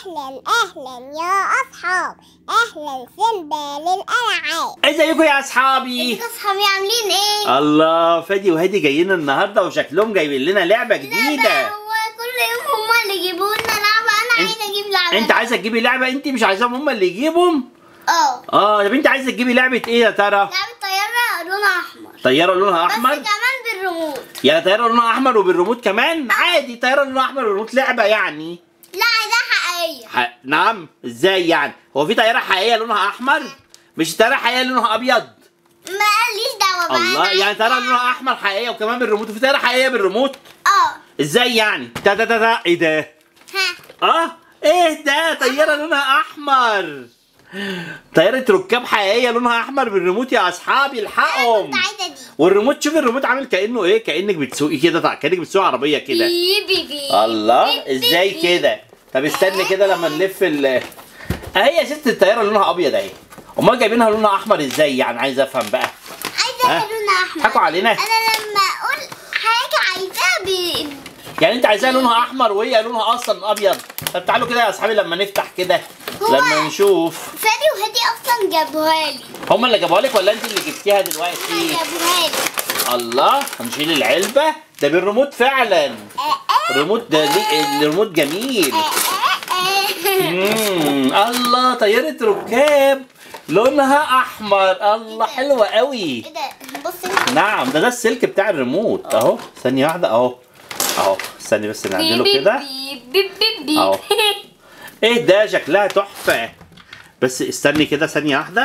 أهلا أهلا يا أصحاب أهلا سيمبا للألعاب ازيكم يا اصحابي ازيكم أصحابي عاملين إيه؟ الله فادي وهادي جايين النهارده وشكلهم جايبين لنا لعبه لا جديده هو كل يوم هما اللي يجيبوا لنا لعبة أنا انت- عايزة أجيب لعبة انت عايزه تجيبي لعبه انت مش عايزاهم هم اللي يجيبهم اه اه طب انت عايزه تجيبي لعبه ايه يا ترى لعبة طيارة لونها أحمر طياره لونها بس احمر كمان بالريموت يا طياره لونها احمر وبالريموت كمان عادي طياره لونها احمر وبالريموت لعبه يعني لا عايزاها حقيقية ح... نعم ازاي يعني هو في طياره حقيقيه لونها احمر مش طياره حقيقيه لونها ابيض ما قاليش دعوة بقى الله أنا يعني طياره عايزاها- لونها احمر حقيقيه وكمان بالريموت وفي طياره حقيقيه بالريموت اه ازاي يعني تا تا تا تا ايه ده ها اه ايه ده طياره لونها احمر طياره ركاب حقيقيه لونها احمر بالريموت يا اصحابي الحقهم كنت عايزة دي والريموت شوف الريموت عامل كانه ايه كانك بتسوقي كده طبعا كانك بتسوقي عربيه كده بي بي بي الله بي بي ازاي بي. كده طب استني كده لما نلف ال اهي يا ست الطياره لونها ابيض اهي امال جايبينها لونها احمر ازاي يعني عايز افهم بقى عايزة ها؟ لونها أحمر حكوا علينا أنا لما أقول حاجة عايزاها بي... يعني انت عايزاها لونها احمر وهي لونها اصلا ابيض طب تعالوا كده يا اصحابي لما نفتح كده هو- لما نشوف فادي وهادي اصلا جابوها لي هما اللي جابوها لك ولا انت اللي جبتيها دلوقتي جابوها لي الله هنشيل العلبه ده بالريموت فعلا آه، آه، الريموت ده ليه الريموت جميل آه، آه، آه. مم. الله طياره ركاب لونها احمر الله حلوه قوي ايه ده بص انت نعم ده ده السلك بتاع الريموت اهو ثانيه واحده اهو اهو استني بس نعدله كده بيب بيب بيب بيب أهو. ايه ده شكلها تحفه بس استني كده ثانيه واحده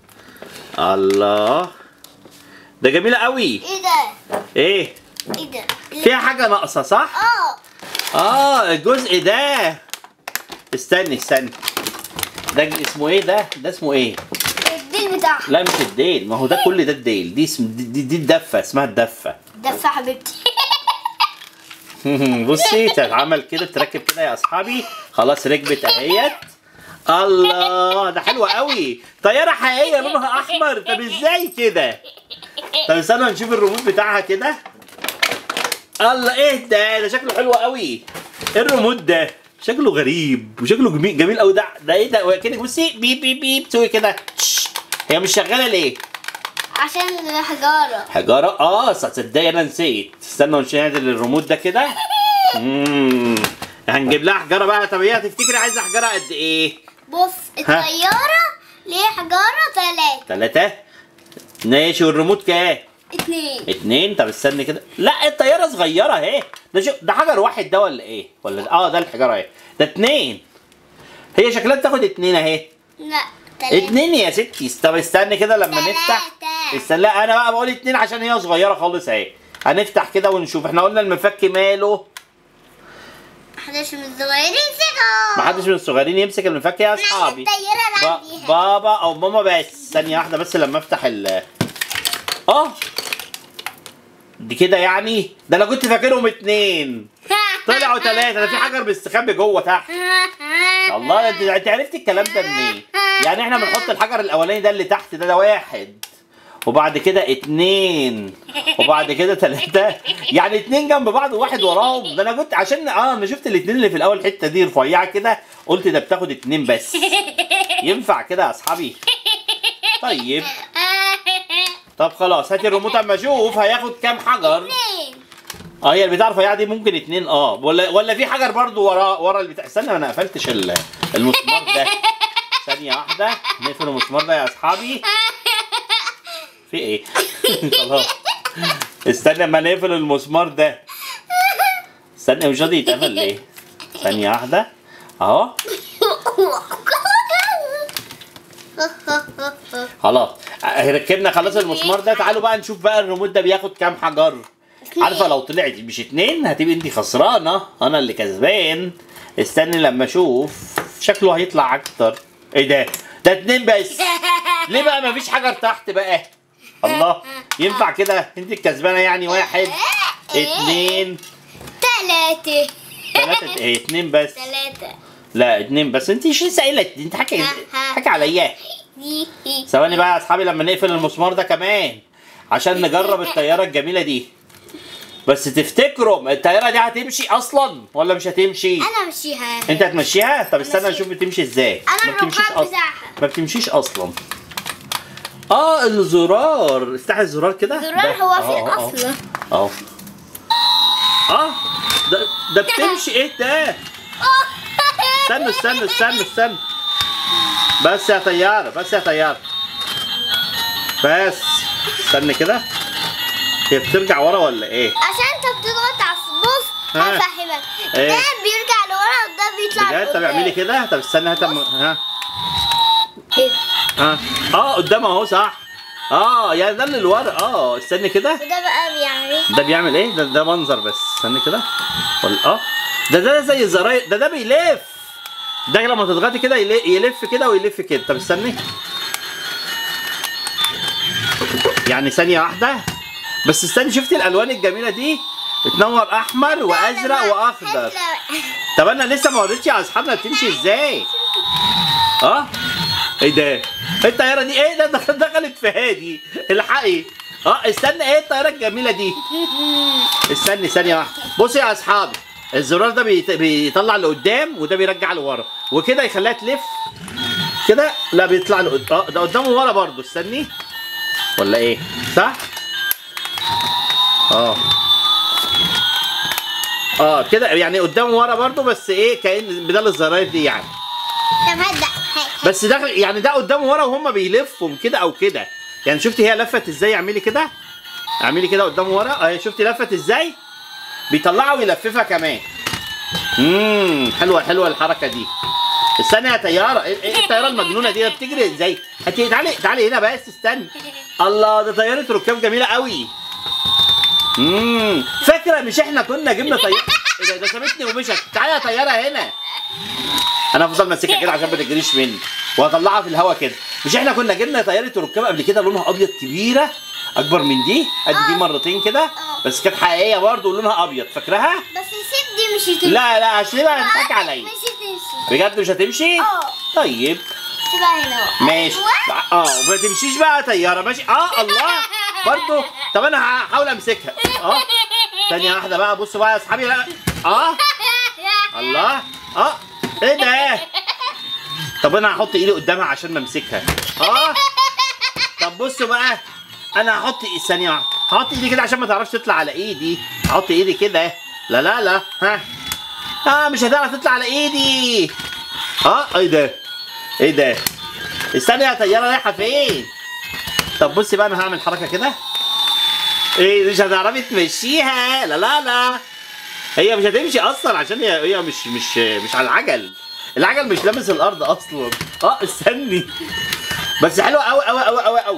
الله ده جميله قوي ايه ده ايه ايه ده فيها حاجه ناقصه صح اه اه الجزء ده استني استني ده اسمه ايه ده ده اسمه ايه الديل بتاعها لا مش الديل ما هو ده كل ده الديل دي اسم دي, دي, دي الدفه اسمها الدفه دفع حبيبتي بصي تتعمل كده تركب كده يا اصحابي خلاص ركبت اهيت الله ده حلوة قوي طيارة حقيقية لونها احمر طب ازاي كده طب استنى نشوف الريموت بتاعها كده الله ايه ده ده شكله حلو قوي ايه الريموت ده شكله غريب وشكله جميل جميل قوي ده ده ايه ده كده بصي بيب بيب بيب تسوي كده تش. هي مش شغالة ليه عشان الحجارة حجارة اه تصدقي انا نسيت استنى نعدل الريموت ده كده امم هنجيب لها حجارة بقى طب هي تفتكري عايزة حجارة قد ايه؟ بص الطيارة ليه حجارة تلاتة تلاتة ماشي والريموت كام؟ اتنين اتنين طب استني كده لا الطيارة صغيرة اهي ده شو ده حجر واحد ده ولا ايه؟ ولا اه ده الحجارة اهي ده اتنين هي شكلها بتاخد اتنين اهي لا تلاتة اتنين يا ستي طب استني كده لما تلاتة. نفتح استنى لا انا بقى بقول اتنين عشان هي صغيره خالص اهي هنفتح كده ونشوف احنا قلنا المفك ماله محدش من الصغيرين يمسكوا محدش من الصغيرين يمسك المفك يا أنا عايزة اصحابي الطيارة با اللي بيها بابا او ماما بس ثانيه واحده بس لما افتح ال اه دي كده يعني ده انا كنت فاكرهم اتنين طلعوا ثلاثه ده في حجر بيستخبي جوه تحت الله انت انت عرفتي الكلام ده منين؟ يعني احنا بنحط الحجر الاولاني ده اللي تحت ده ده واحد وبعد كده اتنين وبعد كده تلاتة يعني اتنين جنب بعض وواحد وراهم ده انا كنت عشان اه انا شفت الاتنين اللي في الاول الحته دي رفيعه كده قلت ده بتاخد اتنين بس ينفع كده يا اصحابي طيب طب خلاص هاتي الريموت اما اشوف هياخد كام حجر اتنين اه هي البتاع الرفيعه دي ممكن اتنين اه ولا ولا في حجر برضو ورا ورا البتاع استنى انا قفلتش ال- المسمار ده ثانيه واحده نقفل المسمار ده يا اصحابي في ايه خلاص استنى اما نقفل المسمار ده استنى مش راضي يتقفل ليه ثانيه واحده اهو خلاص ركبنا خلاص المسمار ده تعالوا بقى نشوف بقى الريموت ده بياخد كام حجر عارفه لو طلعت مش اتنين هتبقي انت خسرانه انا اللي كسبان استني لما اشوف شكله هيطلع اكتر ايه ده ده اتنين بس ليه بقى مفيش حجر تحت بقى الله ينفع كده انت الكسبانه يعني واحد اتنين تلاتة تلاتة ايه اتنين بس تلاتة لا اتنين بس انت مش لسه قايله انت حكي حكي عليا ثواني بقى يا اصحابي لما نقفل المسمار ده كمان عشان نجرب الطياره الجميله دي بس تفتكروا الطياره دي هتمشي اصلا ولا مش هتمشي انا مشيها انت هتمشيها طب استنى همشيها. نشوف بتمشي ازاي انا ما بتمشيش الركاب اصلا بتاعها ما بتمشيش اصلا اه الزرار افتح الزرار كده الزرار ده. هو آه، في آه، آه. الاصل اهو اه ده ده بتمشي ايه ده استنوا استنوا استنوا استنوا بس يا طيارة بس يا طيارة بس استنى كده هي بترجع ورا ولا ايه؟ عشان انت بتضغط على بص ها. هفهمك إيه؟ ده بيرجع لورا وده بيطلع بجد طب لقدام. اعملي كده طب استنى هات أم- ها كده ها اه قدام اهو صح اه يعني ده اللي لورا اه استني كده وده بقى بيعمل ايه؟ ده بيعمل ايه؟ ده ده منظر بس استني كده ولا اه ده ده زي الزراير ده ده بيلف ده لما تضغطي كده يل- يلف كده ويلف كده طب استني يعني ثانية واحدة بس استني شفتي الالوان الجميلة دي بتنور احمر وازرق واخضر طب انا لسه ما وريتش يا اصحابنا بتمشي ازاي اه ايه ده الطياره دي ايه ده دخل- دخلت في هادي الحقي اه استنى ايه الطياره الجميله دي استني ثانيه واحده بصي يا اصحابي الزرار ده بيت- بيطلع لقدام وده بيرجع لورا وكده يخليها تلف كده لا بيطلع لقدام اه ده قدام وورا برضو استني ولا ايه صح اه اه كده يعني قدام وورا برضو بس ايه كأن بدل الزراير دي يعني طب هبدأ هات بس ده يعني ده قدام ورا وهم بيلفوا كده او كده يعني شفتي هي لفت ازاي اعملي كده اعملي كده قدام ورا اهي شفتي لفت ازاي بيطلعها ويلففها كمان امم حلوه حلوه الحركه دي استني يا طياره ايه إيه الطياره المجنونه دي بتجري ازاي هاتي تعالي تعالي هنا بس استني الله ده طياره ركاب جميله قوي امم فاكره مش احنا كنا جبنا طياره ايه ده ده سابتني ومشت تعالي يا طياره هنا انا افضل ماسكها كده عشان ما تجريش مني وهطلعها في الهواء كده مش احنا كنا جبنا طياره ركاب قبل كده لونها ابيض كبيره اكبر من دي قد دي آه. مرتين كده آه. بس كانت حقيقيه برضه ولونها ابيض فاكراها بس سيب دي مش هتمشي لا لا عشان بقى هتضحك عليا مش هتمشي بجد مش هتمشي اه طيب سيبها هنا بقى. ماشي أيوة. اه وما تمشيش بقى طياره ماشي اه الله برضه طب انا هحاول امسكها اه ثانيه واحده بقى بصوا بقى يا اصحابي لا اه الله اه ايه ده طب انا هحط ايدي قدامها عشان ما امسكها اه طب بصوا بقى انا هحط إيه- ثانيه واحده هحط ايدي كده عشان ما تعرفش تطلع على ايدي هحط ايدي كده لا لا لا ها اه مش هتعرف تطلع على ايدي اه ايه ده ايه ده استني يا طياره رايحه فين طب بصي بقى انا هعمل حركه كده ايه مش هتعرفي تمشيها لا لا لا هي مش هتمشي اصلا عشان هي هي مش مش مش على العجل العجل مش لامس الارض اصلا اه استني بس حلوه قوي قوي قوي قوي قوي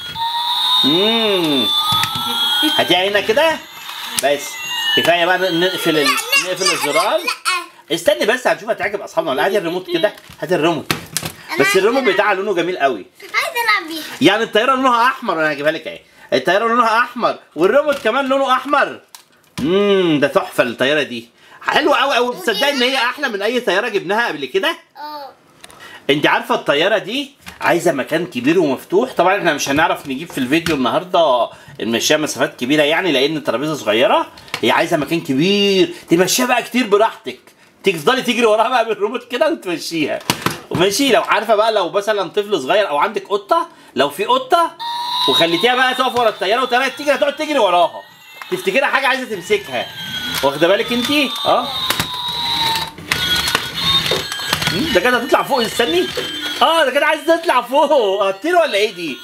امم هاتيها هنا كده بس كفايه بقى نقفل ال... نقفل الزرار لا استني بس هنشوف هتعجب اصحابنا ولا هاتي الريموت كده هاتي الريموت أنا بس عايزة الريموت ألعب. بتاعها لونه جميل قوي عايز العب بيها يعني الطياره لونها احمر انا هجيبها لك اهي الطياره لونها احمر والريموت كمان لونه احمر امم ده تحفه الطياره دي حلوه قوي قوي تصدقي ان هي احلى من اي طياره جبناها قبل كده اه انت عارفه الطياره دي عايزه مكان كبير ومفتوح طبعا احنا مش هنعرف نجيب في الفيديو النهارده نمشيها مسافات كبيره يعني لان الترابيزه صغيره هي عايزه مكان كبير تمشيها بقى كتير براحتك تفضلي تجري وراها بقى بالريموت كده وتمشيها وماشي لو عارفه بقى لو مثلا طفل صغير او عندك قطه لو في قطه وخليتيها بقى تقف ورا الطياره وطياره تيجي هتقعد تجري وراها تفتكرها حاجه عايزه تمسكها واخده بالك انت اه مم، ده كده هتطلع فوق استني اه ده كده عايز تطلع فوق هتطير ولا ايه دي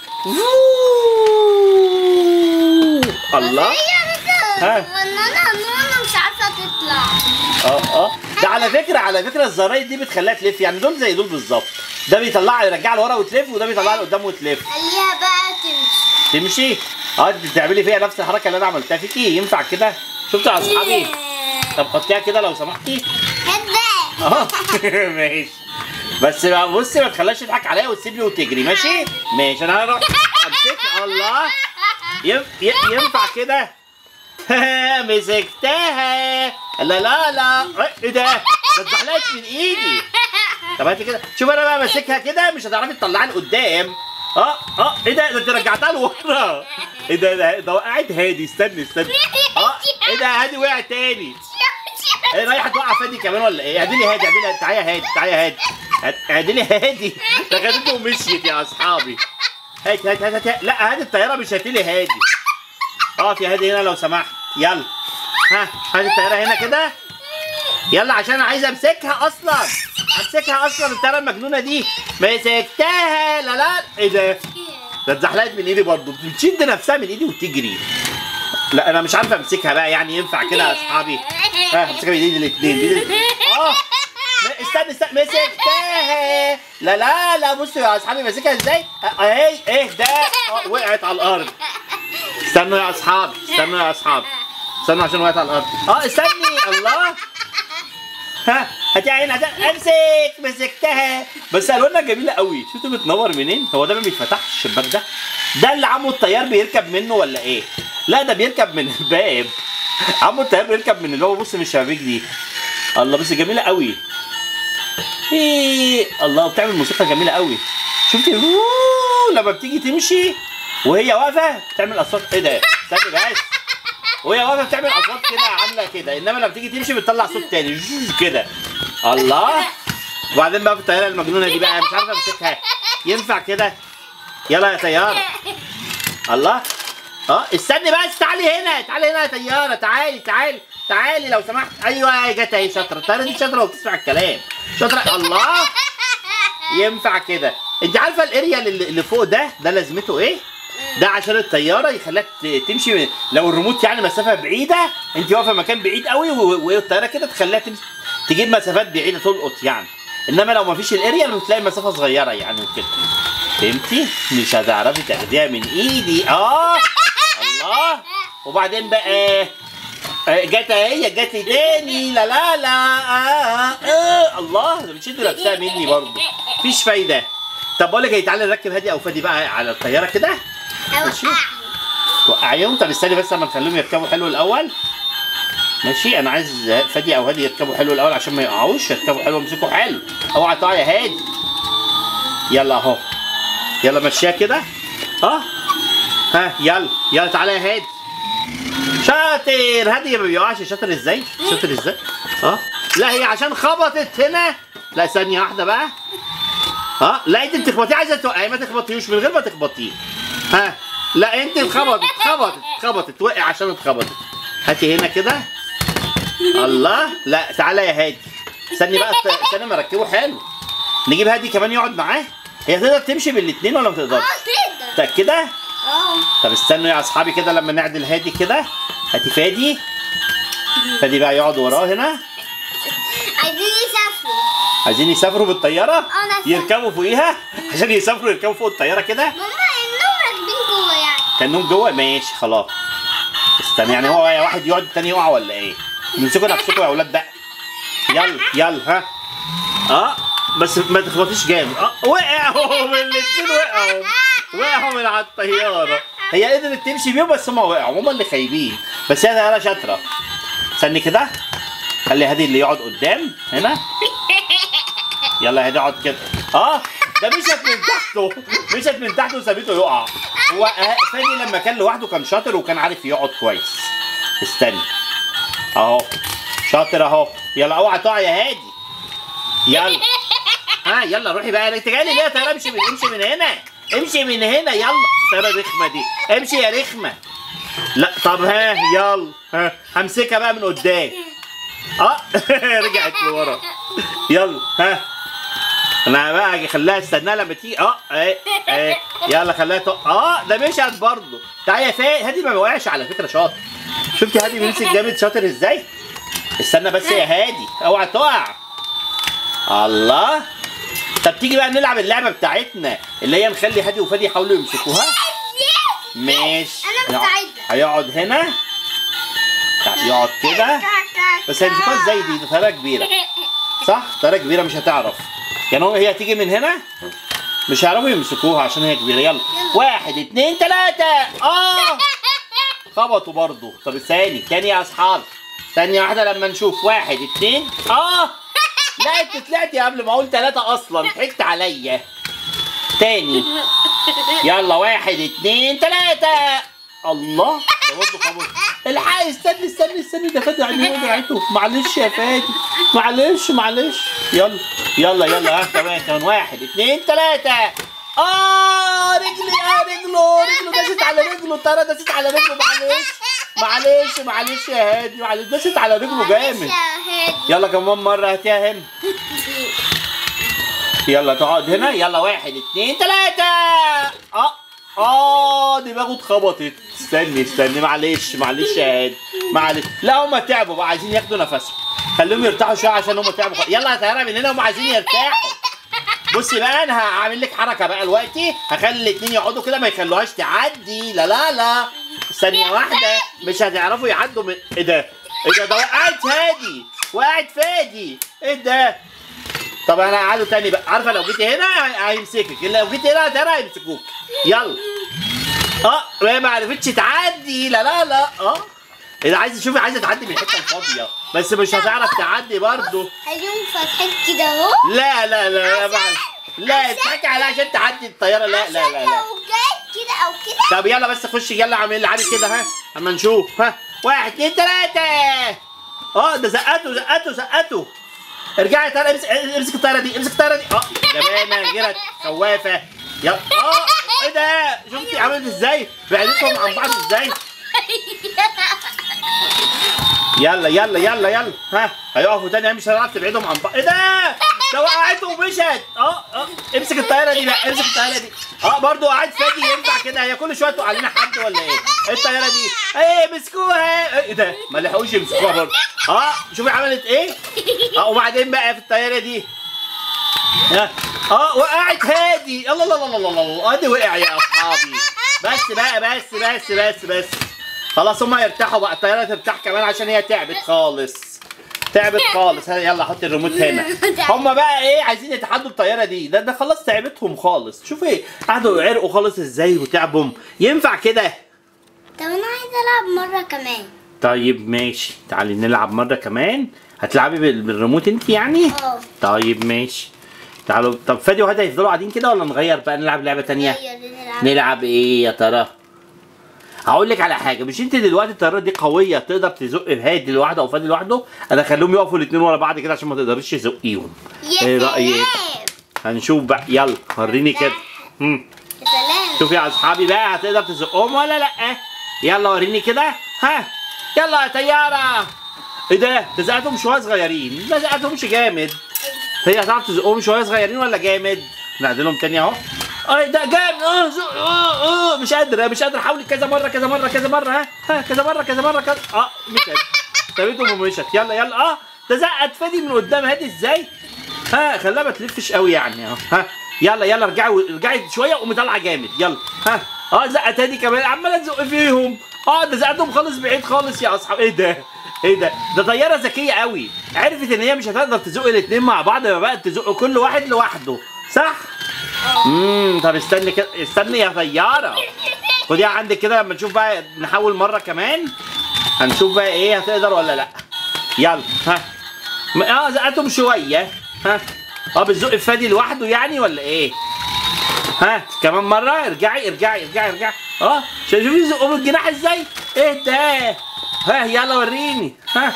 الله هي ها. بس فنانة نونو مش عارفة تطلع اه اه ده على فكره على فكره الزراير دي بتخليها تلف يعني دول زي دول بالظبط ده بيطلعها يرجعها لورا وتلف وده بيطلعها لقدام وتلف خليها بقى تمشي تمشي اه انت تعملي فيها نفس الحركه اللي انا عملتها فيكي ينفع كده شفتوا يا اصحابي طب حطيها كده لو سمحتي هدا اه ماشي بس بقى بصي ما تخليهاش تضحك عليا وتسيبني وتجري ماشي ماشي انا هروح امسك الله ينف... ي- ينفع كده مسكتها لا لا لا ايه ده ده اتزحلقت من ايدي طب هاتي كده شوف انا بقى ماسكها كده مش هتعرفي تطلعها لقدام اه اه ايه ده ده انت رجعتها لورا ايه ده ده ده وقعت هادي استني استني اه ايه ده هادي وقع تاني ايه رايحه توقع فادي كمان ولا ايه؟ اعدلي هادي اعدلي تعالى يا هادي تعالى يا هادي اعدلي هادي ده خدته ومشيت يا اصحابي هات هات هات هات لا هادي الطياره مش هاتلي هادي اقف يا هادي هنا لو سمحت يلا ها هات الطياره هنا كده يلا عشان انا عايز امسكها اصلا امسكها اصلا الطياره المجنونه دي مسكتها لا لا ايه ده ده اتزحلقت من ايدي برضه بتشد نفسها من ايدي وتجري لا انا مش عارف امسكها بقى يعني ينفع كده يا اصحابي ها امسكها بايدي الاثنين اه م- استنى استنى مسكتها لا لا لا بصوا يا اصحابي ماسكها ازاي آه، اهي ايه ده آه، وقعت على الارض استنوا يا اصحابي استنوا يا اصحابي استنوا عشان وقعت على الارض اه استني الله ها هاتي عين هاتي امسك مسكتها بس الوانها جميله قوي شفتوا بتنور منين هو ده ما بيتفتحش الشباك ده ده اللي عمو الطيار بيركب منه ولا ايه لا ده بيركب من الباب عمو الطيار بيركب من الباب بص من الشبابيك دي الله بس جميله قوي إيه الله بتعمل موسيقى جميله قوي شفتي أوه، لما بتيجي تمشي وهي واقفه بتعمل اصوات ايه ده استني بس وهي واقفه بتعمل اصوات كده عامله كده انما لما بتيجي تمشي بتطلع صوت تاني جوج كده الله وبعدين بقى في الطياره المجنونه دي بقى مش عارفه امسكها ينفع كده يلا يا طياره الله اه استني بس تعالي هنا تعالي هنا يا طياره تعالي تعالي تعالي لو سمحت ايوه يا جت اهي شاطره الطياره دي شاطره وبتسمع الكلام شاطره الله ينفع كده انت عارفه الاريال اللي اللي فوق ده ده لازمته ايه ده عشان الطياره يخليها ت- تمشي من- لو الريموت يعني مسافه بعيده انت واقفه مكان بعيد قوي و- والطياره كده تخليها تمشي تجيب مسافات بعيده تلقط يعني انما لو ما فيش الاريال بتلاقي مسافه صغيره يعني وكده فهمتي مش هتعرفي تاخديها من ايدي اه الله وبعدين بقى آه، جت اهي جت لي تاني لا لا لا آه آه الله ده بتشد نفسها مني برضه مفيش فايده طب بقول لك ايه تعالى نركب هادي او فادي بقى على الطياره كده ماشي توقعيهم طب استني بس اما نخليهم يركبوا حلو الاول ماشي انا عايز فادي او هادي يركبوا حلو الاول عشان ما يقعوش يركبوا حلو ويمسكوا حلو اوعى تقع يا هادي يلا اهو يلا مشيها كده اه ها يلا يلا تعالى يا هادي شاطر هادي ما بيقعش شاطر ازاي شاطر ازاي اه لا هي عشان خبطت هنا لا ثانيه واحده بقى ها لا انت بتخبطيه عايزه توقعي ما تخبطيهوش من غير ما تخبطيه ها لا انت اتخبطت اتخبطت اتخبطت وقع عشان اتخبطت هاتي هنا كده الله لا تعالى يا هادي استني بقى است- استني ما اركبه حلو نجيب هادي كمان يقعد معاه هي تقدر تمشي بالاثنين ولا ما تقدرش؟ اه كده متأكدة؟ اه طب استنوا يا اصحابي كده لما نعدل هادي كده هاتي فادي فادي بقى يقعد وراه هنا عايزين يسافروا عايزين يسافروا بالطياره أنا فاهم. يركبوا فوقيها عشان يسافروا يركبوا فوق الطياره كده ماما انهم راكبين جوه يعني كانهم جوه ماشي خلاص استنى يعني هو واحد يقعد التاني يقع ولا ايه امسكوا نفسكم يا اولاد بقى يلا يلا ها اه بس ما تخبطيش جامد اه وقعوا من الاثنين وقعوا وقعوا من على الطياره هي قدرت تمشي بيهم بس هم وقعوا هم اللي خايبين بس هي طياره شاطره استني كده خلي هادي اللي يقعد قدام هنا يلا هادي اقعد كده اه ده مشت من تحته مشت من تحته وسابته يقع هو آه، فادي لما كان لوحده كان شاطر وكان عارف يقعد كويس استني اهو شاطر اهو يلا اوعى تقع يا هادي يلا ها يلا روحي بقى انت جاي لي ليه يا طياره امشي من امشي من هنا امشي من هنا يلا الطياره الرخمه دي امشي يا رخمه لا طب ها يلا ها همسكها بقى من قدام اه رجعت لورا يلا ها انا بقى خليها استناها لما تيجي اه ايه ايه يلا خليها تق... اه ده مشت برضه تعالى يا فاي هادي ما وقعش على فكره شاطر شفتي هادي بيمسك جامد شاطر ازاي استنى بس يا هادي اوعى تقع الله طب تيجي بقى نلعب اللعبه بتاعتنا اللي هي نخلي هادي وفادي يحاولوا يمسكوها ماشي أنا مستعدة. هيقعد هنا يقعد كده بس هيمسكوها ازاي دي ده طياره كبيره صح طياره كبيره مش هتعرف يعني هو هي هتيجي من هنا مش هيعرفوا يمسكوها عشان هي كبيره يلا واحد اتنين تلاته اه خبطوا برضو طب الثاني تاني يا اصحاب ثانية واحدة لما نشوف واحد اتنين اه لا انت طلعتي قبل ما اقول تلاتة اصلا ضحكت عليا تاني يلا واحد اتنين تلاتة الله ده برضه خبط الحقي استني استني استني ده فادي عينيه وجعته معلش يا فادي معلش معلش يلا يلا يلا ها كمان كمان واحد اتنين تلاته اه رجلي اه رجله رجله داست على رجله ترى داست على رجله معلش معلش معلش يا هادي معلش داست على رجله جامد يا هادي يلا كمان مرة هاتيها هنا يلا تقعد هنا يلا واحد اتنين تلاتة اه اه دماغه اتخبطت استني استني معلش معلش يا هادي معلش لا هما تعبوا بقى عايزين ياخدوا نفسهم خليهم يرتاحوا شوية عشان هما تعبوا يلا يا طيارة من هنا هما عايزين يرتاحوا بصي بقى انا هعمل لك حركه بقى دلوقتي هخلي الاثنين يقعدوا كده ما يخلوهاش تعدي لا لا لا ثانيه واحده مش هتعرفوا يعدوا من ايه ده ايه ده ده وقعت هادي وقعت فادي ايه ده طب انا هقعده تاني بقى عارفه لو جيتي هنا هيمسكك لو جيتي هنا ترى هيمسكوك يلا اه ما ما عرفتش تعدي لا لا لا اه اذا عايزه تشوفي عايزه تعدي من الحته الفاضيه بس مش هتعرف تعدي برضه هيقوم فاتحين كده اهو لا لا لا لا معلش. لا تضحكي عليها عشان تعدي الطياره لا لا لا عشان لا لو جاي كده او كده طب يلا بس خش يلا اعمل عادي كده ها اما نشوف ها واحد اتنين تلاته اه ده زقته زقته زقته ارجعي يا ترى امسك امسك الطياره دي امسك الطياره دي اه جبانه جرت خوافه يلا اه ايه ده شفتي عملت ازاي بعدتهم عن بعض ازاي يلا يلا يلا يلا ها هيقفوا تاني مش هنعرف تبعدهم عن بعض ايه ده ده وقعت ومشت اه اه امسك الطياره دي بقى امسك الطياره دي اه برضو قاعد فادي ينفع كده هي كل شويه تقع علينا حد ولا ايه ايه الطياره دي ايه مسكوها ايه ده ما لحقوش يمسكوها برضو اه شوفي عملت ايه اه وبعدين بقى في الطياره دي ها اه وقعت هادي الله الله الله الله الله الله ادي وقع يا اصحابي بس بقى بس بس بس بس خلاص هما يرتاحوا بقى الطياره ترتاح كمان عشان هي تعبت خالص تعبت خالص ها، يلا حط الريموت هنا هما بقى ايه عايزين يتحدوا الطياره دي ده ده خلاص تعبتهم خالص شوفي قعدوا يعرقوا خالص ازاي وتعبهم ينفع كده طب انا عايزه العب مره كمان طيب ماشي تعالي نلعب مره كمان هتلعبي بال- بالريموت انت يعني اه طيب ماشي تعالوا طب فادي وهدى هيفضلوا قاعدين كده ولا نغير بقى نلعب لعبه تانية يلا نلعب نلعب ايه يا ترى هقول لك على حاجه مش انت دلوقتي الطياره دي قويه تقدر تزق هادي لوحده او فادي لوحده انا اخليهم يقفوا الاثنين ورا بعض كده عشان ما تقدريش تزقيهم يا ايه سلام رايك هنشوف بقى يلا وريني كده مم. يا سلام شوفي يا اصحابي بقى هتقدر تزقهم ولا لا يلا وريني كده ها يلا يا طياره ايه ده ده زقتهم شويه صغيرين ما زقتهمش جامد هي هتعرف تزقهم شويه صغيرين ولا جامد نعدلهم تاني اهو اي ده جامد اه زق اه اه مش قادر مش قادر حاولي كذا مره كذا مره كذا مره ها ها كذا مره كذا مره كذا اه مشت سابتهم ومشت يلا يلا اه ده زقت فادي من قدام هادي ازاي ها خليها ما تلفش قوي يعني اهو ها يلا يلا ارجعي ارجعي شويه وقومي طالعه جامد يلا ها اه زقت هادي كمان عماله تزق فيهم اه ده زقتهم خالص بعيد خالص يا اصحاب ايه ده ايه ده ده طياره ذكيه قوي عرفت ان هي مش هتقدر تزق الاثنين مع بعض يبقى بقت تزق كل واحد لوحده صح امم طب استني كده استني يا طياره خديها عندك كده لما نشوف بقى نحاول مره كمان هنشوف بقى ايه هتقدر ولا لا يلا ها م- اه زقتهم شويه ها اه بتزق فادي لوحده يعني ولا ايه ها كمان مره ارجعي ارجعي ارجعي ارجعي اه شوفي شوفي زقوا بالجناح ازاي ايه ده ها يلا وريني ها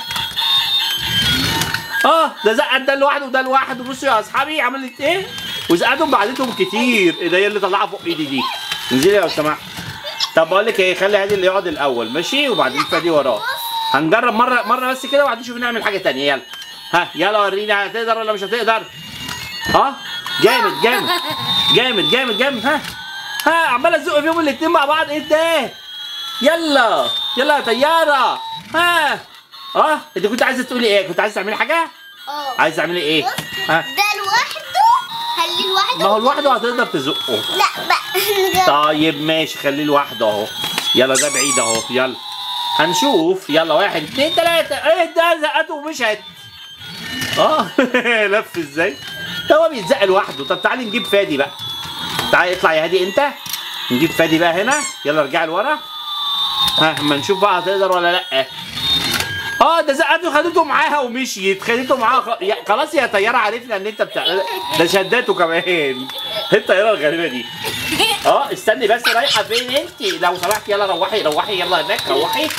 اه ده زقت ده لوحده وده لوحده بصوا يا اصحابي عملت ايه وزقتهم بعدتهم كتير ايه ده هي اللي طلعها فوق ايدي دي انزلي لو سمحت طب بقول لك ايه خلي هادي اللي يقعد الاول ماشي وبعدين فادي وراه هنجرب مره مره بس كده وبعدين شوف نعمل حاجه تانية يلا ها يلا وريني هتقدر ولا مش هتقدر ها جامد جامد جامد جامد جامد ها ها عمال ازق فيهم الاتنين مع بعض ايه ده يلا يلا يا طياره ها اه انت كنت عايزه تقولي ايه كنت عايزه تعملي حاجه اه عايزه تعملي ايه بص، ها ده لوحده خليه لوحده ما هو لوحده هتقدر تزقه لا بقى طيب ماشي خليه لوحده اهو يلا ده بعيد اهو يلا هنشوف يلا واحد اتنين تلاتة ايه ده زقته ومشت اه لف ازاي هو بيتزق لوحده طب تعالي نجيب فادي بقى تعالي اطلع يا هادي انت نجيب فادي بقى هنا يلا ارجعي لورا ها اما نشوف بقى هتقدر ولا لا اه ده زقته خدته معاها ومشيت خدته معاها خ... يا- خلاص يا طياره عرفنا ان انت بتاع ده شدته كمان ايه الطياره الغريبه دي اه استني بس رايحه فين انت لو سمحت يلا روحي روحي يلا هناك روحي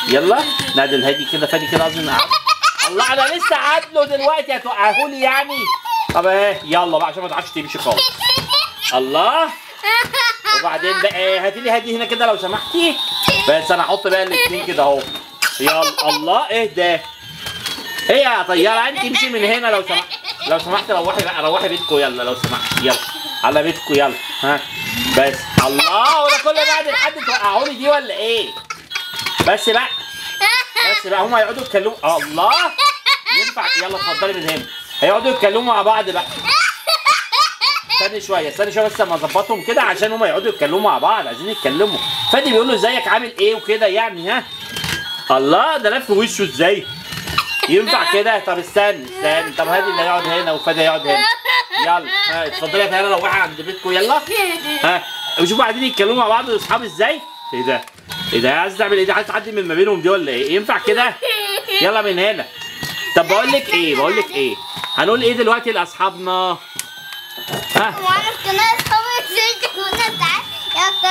يلا نادي الهادي كده فادي كده قصدي نقع- الله انا لسه عادله دلوقتي هتوقعه لي يعني طب ايه يلا بقى عشان ما تعرفش تمشي خالص الله وبعدين بقى هاتي لي هادي هنا كده لو سمحتي بس انا هحط بقى الاثنين كده اهو يلا الله ايه ده ايه يا طياره انت امشي من هنا لو سمحت لو سمحت روحي بقى روحي بيتكم يلا لو سمحت يلا على بيتكم يلا ها بس الله وده كل بعد لحد توقعوا لي دي ولا ايه بس بقى بس بقى هما يقعدوا يتكلموا آه، الله ينفع يلا اتفضلي من هنا هيقعدوا يتكلموا مع بعض بقى استني شويه استني شويه بس اما اظبطهم كده عشان هما يقعدوا يتكلموا مع بعض عايزين يتكلموا فادي بيقول له ازيك عامل ايه وكده يعني ها الله ده لف وشه ازاي ينفع كده طب استنى استنى طب هادي اللي هيقعد هنا وفادي هيقعد هنا يلا ها اتفضلي يا تيارة روحي عند بيتكم يلا ها وشوفوا قاعدين يتكلموا مع بعض الاصحاب ازاي ايه ده ايه ده عايز تعمل ايه ده عايز تعدي من ما بينهم دي ولا ايه ينفع كده يلا من هنا طب بقول لك ايه بقول لك ايه هنقول ايه دلوقتي لاصحابنا ها وانا في قناة اصحابي نزلت كنا تعال يا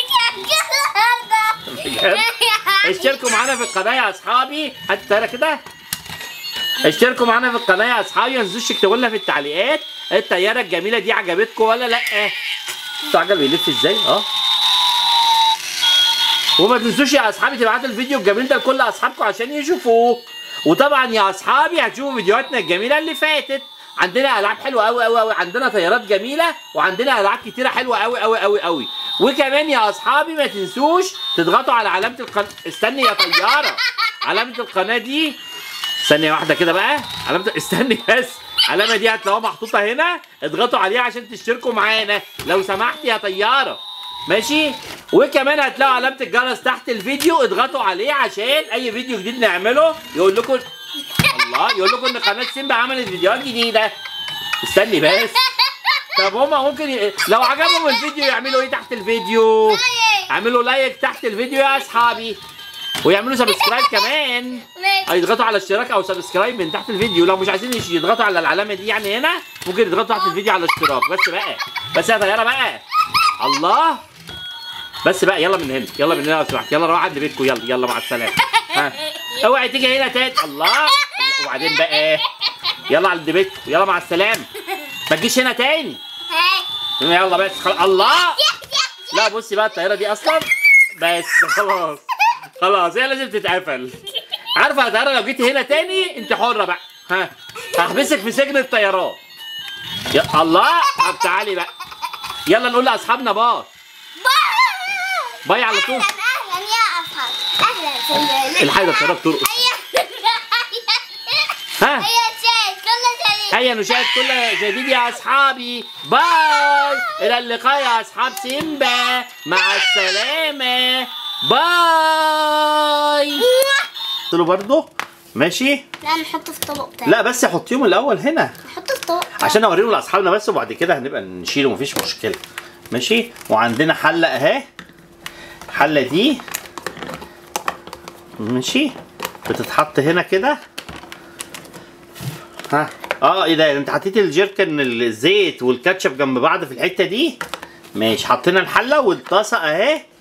بجد؟ اشتركوا معانا في القناه يا اصحابي هات الطياره كده اشتركوا معانا في القناه يا اصحابي ما تنسوش تكتبوا لنا في التعليقات الطياره الجميله دي عجبتكم ولا لا شفتوا عجل بيلف ازاي اه وما تنسوش يا اصحابي تبعتوا الفيديو الجميل ده لكل اصحابكم عشان يشوفوه وطبعا يا اصحابي هتشوفوا فيديوهاتنا الجميله اللي فاتت عندنا العاب حلوه قوي قوي قوي عندنا طيارات جميله وعندنا العاب كتيره حلوه قوي قوي قوي قوي وكمان يا اصحابي ما تنسوش تضغطوا على علامه القناه استني يا طياره علامه القناه دي ثانية واحدة كده بقى علامة استني بس العلامة دي هتلاقوها محطوطة هنا اضغطوا عليها عشان تشتركوا معانا لو سمحت يا طيارة ماشي وكمان هتلاقوا علامة الجرس تحت الفيديو اضغطوا عليه عشان أي فيديو جديد نعمله يقول لكم الله يقول لكم إن قناة سيمبا عملت فيديوهات جديدة استني بس طب هما ممكن ي... لو عجبهم الفيديو يعملوا ايه تحت الفيديو؟ اعملوا لايك تحت الفيديو يا اصحابي ويعملوا سبسكرايب كمان هيضغطوا على اشتراك او سبسكرايب من تحت الفيديو لو مش عايزين يش- يضغطوا على العلامه دي يعني هنا ممكن يضغطوا تحت الفيديو على اشتراك بس بقى بس يا طياره بقى الله بس بقى يلا من هنا يلا من هنا لو سمحت يلا روح عند بيتكم يلا يلا مع السلامه ها اوعي تيجي هنا تاني الله وبعدين بقى يلا عند بيتكم يلا مع السلامه ما تجيش هنا تاني يلا بس خلاص الله لا بصي بقى الطياره دي اصلا بس خلاص خلاص هي لازم تتقفل عارفه يا طياره لو جيت هنا تاني انت حره بقى ها هحبسك في سجن الطيران يا الله طب تعالي بقى يلا نقول لاصحابنا باي باي على طول اهلا اهلا يا اصحاب اهلا الحاجه الطياره بترقص ها هيا شيء كل شيء هيا نشاهد كل جديد يا اصحابي باي الى اللقاء يا اصحاب سيمبا مع السلامه باي قلت له برضه ماشي لا نحطه في طبق تاني لا بس حطيهم الاول هنا نحطه في طبق تاني. عشان اوريهم لاصحابنا بس وبعد كده هنبقى نشيله مفيش مشكله ماشي وعندنا حله اهي الحله دي ماشي بتتحط هنا كده ها اه ايه ده انت حطيت الجيركن الزيت والكاتشب جنب بعض في الحته دي ماشي حطينا الحله والطاسه اهي